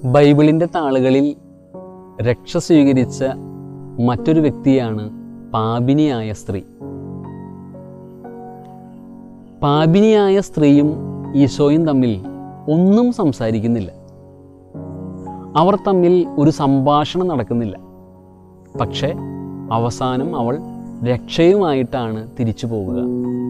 ബൈബിളിൻ്റെ താളുകളിൽ രക്ഷ സ്വീകരിച്ച മറ്റൊരു വ്യക്തിയാണ് പാപിനിയായ സ്ത്രീ പാപിനിയായ സ്ത്രീയും ഈശോയും തമ്മിൽ ഒന്നും സംസാരിക്കുന്നില്ല അവർ തമ്മിൽ ഒരു സംഭാഷണം നടക്കുന്നില്ല പക്ഷേ അവസാനം അവൾ രക്ഷയുമായിട്ടാണ് തിരിച്ചു പോവുക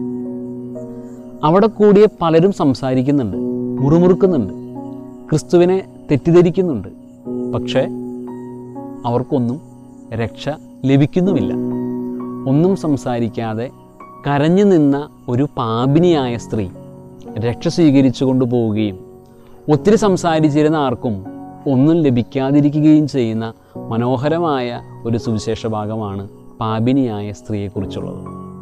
അവിടെ കൂടിയ പലരും സംസാരിക്കുന്നുണ്ട് മുറുമുറുക്കുന്നുണ്ട് ക്രിസ്തുവിനെ തെറ്റിദ്ധരിക്കുന്നുണ്ട് പക്ഷേ അവർക്കൊന്നും രക്ഷ ലഭിക്കുന്നുമില്ല ഒന്നും സംസാരിക്കാതെ കരഞ്ഞു നിന്ന ഒരു പാപിനിയായ സ്ത്രീ രക്ഷ സ്വീകരിച്ചു കൊണ്ടുപോവുകയും ഒത്തിരി സംസാരിച്ചിരുന്ന ആർക്കും ഒന്നും ലഭിക്കാതിരിക്കുകയും ചെയ്യുന്ന മനോഹരമായ ഒരു സുവിശേഷ ഭാഗമാണ് പാപിനിയായ സ്ത്രീയെക്കുറിച്ചുള്ളത്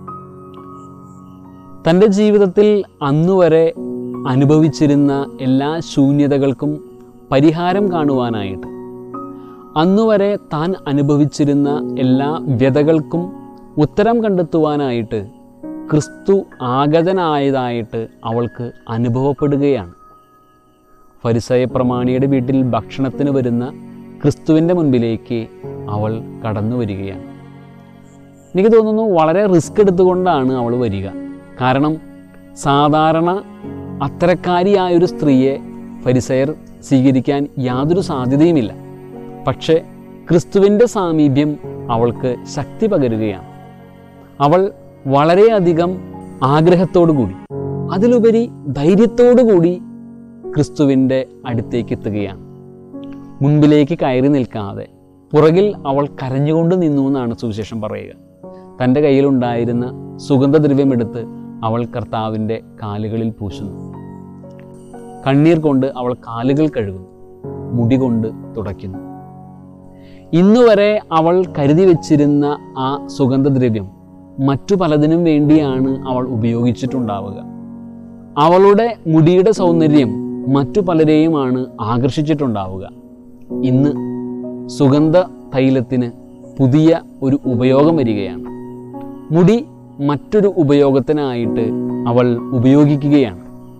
തൻ്റെ ജീവിതത്തിൽ അന്നുവരെ അനുഭവിച്ചിരുന്ന എല്ലാ ശൂന്യതകൾക്കും പരിഹാരം കാണുവാനായിട്ട് അന്നുവരെ താൻ അനുഭവിച്ചിരുന്ന എല്ലാ വ്യതകൾക്കും ഉത്തരം കണ്ടെത്തുവാനായിട്ട് ക്രിസ്തു ആഗതനായതായിട്ട് അവൾക്ക് അനുഭവപ്പെടുകയാണ് ഫരിസയ പ്രമാണിയുടെ വീട്ടിൽ ഭക്ഷണത്തിന് വരുന്ന ക്രിസ്തുവിൻ്റെ മുൻപിലേക്ക് അവൾ കടന്നു വരികയാണ് എനിക്ക് തോന്നുന്നു വളരെ റിസ്ക് എടുത്തുകൊണ്ടാണ് അവൾ വരിക കാരണം സാധാരണ അത്തരക്കാരിയായൊരു സ്ത്രീയെ ഫരിസയർ സ്വീകരിക്കാൻ യാതൊരു സാധ്യതയുമില്ല പക്ഷേ ക്രിസ്തുവിൻ്റെ സാമീപ്യം അവൾക്ക് ശക്തി പകരുകയാണ് അവൾ വളരെയധികം ആഗ്രഹത്തോടു കൂടി അതിലുപരി ധൈര്യത്തോടു കൂടി ക്രിസ്തുവിൻ്റെ അടുത്തേക്ക് എത്തുകയാണ് മുൻപിലേക്ക് കയറി നിൽക്കാതെ പുറകിൽ അവൾ കരഞ്ഞുകൊണ്ട് നിന്നു എന്നാണ് സുവിശേഷം പറയുക തൻ്റെ കയ്യിലുണ്ടായിരുന്ന സുഗന്ധദ്രവ്യമെടുത്ത് അവൾ കർത്താവിൻ്റെ കാലുകളിൽ പൂശുന്നു കണ്ണീർ കൊണ്ട് അവൾ കാലുകൾ കഴുകുന്നു മുടി കൊണ്ട് തുടയ്ക്കുന്നു ഇന്നുവരെ അവൾ കരുതി വച്ചിരുന്ന ആ സുഗന്ധദ്രവ്യം മറ്റു പലതിനും വേണ്ടിയാണ് അവൾ ഉപയോഗിച്ചിട്ടുണ്ടാവുക അവളുടെ മുടിയുടെ സൗന്ദര്യം മറ്റു പലരെയുമാണ് ആകർഷിച്ചിട്ടുണ്ടാവുക ഇന്ന് സുഗന്ധ തൈലത്തിന് പുതിയ ഒരു ഉപയോഗം വരികയാണ് മുടി മറ്റൊരു ഉപയോഗത്തിനായിട്ട് അവൾ ഉപയോഗിക്കുകയാണ്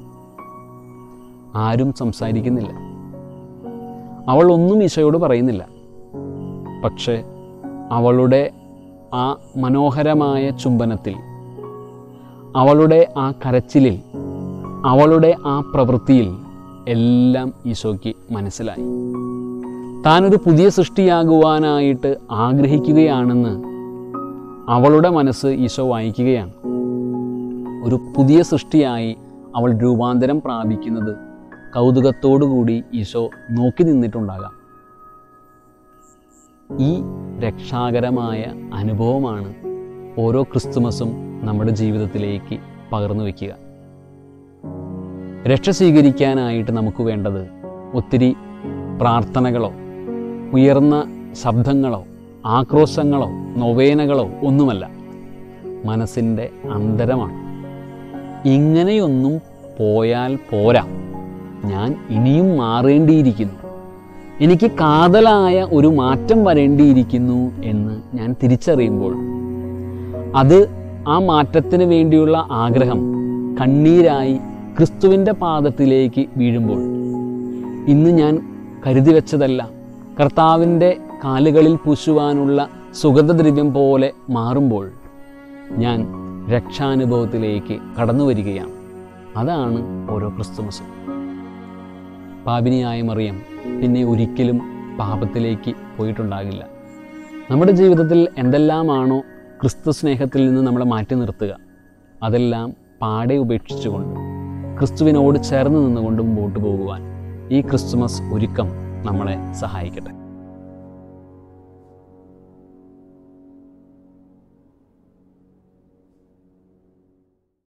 ആരും സംസാരിക്കുന്നില്ല അവൾ ഒന്നും ഈശോയോട് പറയുന്നില്ല പക്ഷേ അവളുടെ ആ മനോഹരമായ ചുംബനത്തിൽ അവളുടെ ആ കരച്ചിലിൽ അവളുടെ ആ പ്രവൃത്തിയിൽ എല്ലാം ഈശോയ്ക്ക് മനസ്സിലായി താനൊരു പുതിയ സൃഷ്ടിയാകുവാനായിട്ട് ആഗ്രഹിക്കുകയാണെന്ന് അവളുടെ മനസ്സ് ഈശോ വായിക്കുകയാണ് ഒരു പുതിയ സൃഷ്ടിയായി അവൾ രൂപാന്തരം പ്രാപിക്കുന്നത് കൗതുകത്തോടുകൂടി ഈശോ നോക്കി നിന്നിട്ടുണ്ടാകാം ഈ രക്ഷാകരമായ അനുഭവമാണ് ഓരോ ക്രിസ്തുമസും നമ്മുടെ ജീവിതത്തിലേക്ക് പകർന്നു വയ്ക്കുക രക്ഷ സ്വീകരിക്കാനായിട്ട് നമുക്ക് വേണ്ടത് ഒത്തിരി പ്രാർത്ഥനകളോ ഉയർന്ന ശബ്ദങ്ങളോ ആക്രോശങ്ങളോ നൊവേനകളോ ഒന്നുമല്ല മനസ്സിൻ്റെ അന്തരമാണ് ഇങ്ങനെയൊന്നും പോയാൽ പോരാ ഞാൻ ഇനിയും മാറേണ്ടിയിരിക്കുന്നു എനിക്ക് കാതലായ ഒരു മാറ്റം വരേണ്ടിയിരിക്കുന്നു എന്ന് ഞാൻ തിരിച്ചറിയുമ്പോൾ അത് ആ മാറ്റത്തിന് വേണ്ടിയുള്ള ആഗ്രഹം കണ്ണീരായി ക്രിസ്തുവിൻ്റെ പാദത്തിലേക്ക് വീഴുമ്പോൾ ഇന്ന് ഞാൻ കരുതി വെച്ചതല്ല കർത്താവിൻ്റെ കാലുകളിൽ പൂശുവാനുള്ള സുഗന്ധദ്രവ്യം പോലെ മാറുമ്പോൾ ഞാൻ രക്ഷാനുഭവത്തിലേക്ക് കടന്നു വരികയാണ് അതാണ് ഓരോ ക്രിസ്തുമസും പാപിനിയായ മറിയം പിന്നെ ഒരിക്കലും പാപത്തിലേക്ക് പോയിട്ടുണ്ടാകില്ല നമ്മുടെ ജീവിതത്തിൽ എന്തെല്ലാമാണോ ക്രിസ്തു സ്നേഹത്തിൽ നിന്ന് നമ്മളെ മാറ്റി നിർത്തുക അതെല്ലാം പാടെ ഉപേക്ഷിച്ചുകൊണ്ട് ക്രിസ്തുവിനോട് ചേർന്ന് നിന്നുകൊണ്ട് മുമ്പോട്ട് പോകുവാൻ ഈ ക്രിസ്തുമസ് ഒരുക്കം നമ്മളെ സഹായിക്കട്ടെ